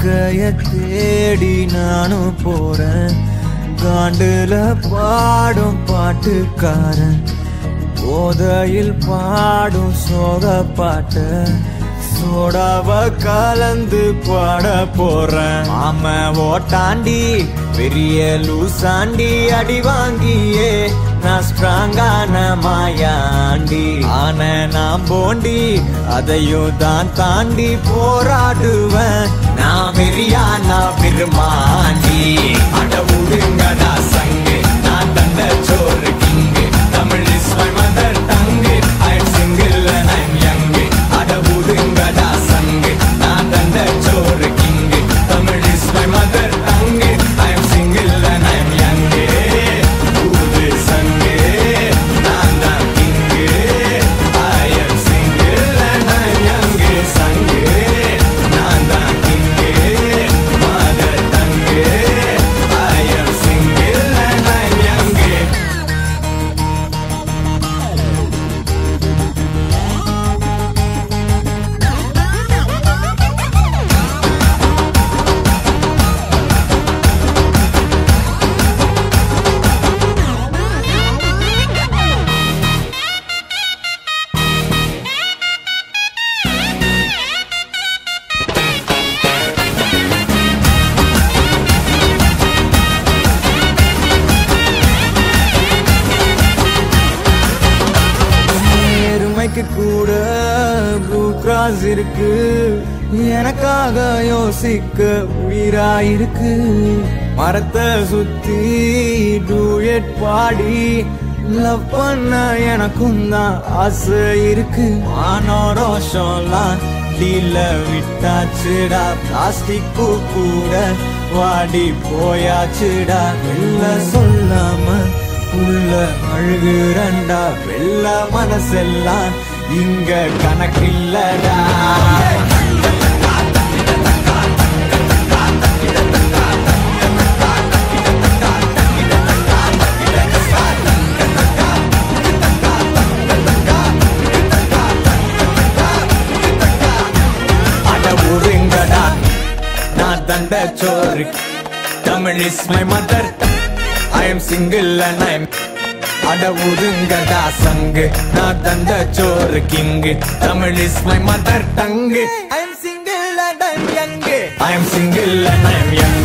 வாழ்க்கைய தேடி நானும் போறேன் காண்டுல பாடும் பாட்டுக்காரன் போதையில் பாடும் சோக பாட்ட சோடாவ கலந்து பாட போறேன் ஆம ஓட்டாண்டி பெரிய லூசாண்டி அடி வாங்கியே நான் ஸ்ட்ராங்கான மாயாண்டி ஆன நான் போண்டி அதையும் தான் தாண்டி போராடுவேன் நான் வெறியா நான் பெருமாண்டி அட உடுங்கடா சங்கு நான் தந்த சோறு king Tamil is my mother tongue I am single and I am young அட உடுங்கடா சங்கு நான் தந்த சோறு king Tamil is my mother tongue I am single and I am young ஊது சங்கு நான் தான் king I am single and I am young சங்கு நான் தான் king mother tongue I am single and I am young நேர்மைக்கு கூட ப்ளூ கிராஸ் இருக்கு எனக்காக யோசிக்க உயிரா இருக்கு மரத்தை சுத்தி டூயட் பாடி லவ் பண்ண எனக்கும் தான் ஆசை இருக்கு மானோரோஷம்லாம் டீல விட்டாச்சுடா பிளாஸ்டிக் பூ கூட வாடி போயாச்சுடா வெளில சொல்லாம உள்ள அழுகுறண்டா வெள்ள மனசெல்லாம் இங்க கணக்கில்லடா அட உருங்கடா நான் தண்ட சோறு Tamil is my mother I am single and I am அட உருங்கடா சங்கு நான் தந்த சோறு king Tamil is my mother tongue I am single and I am young I am single and I am young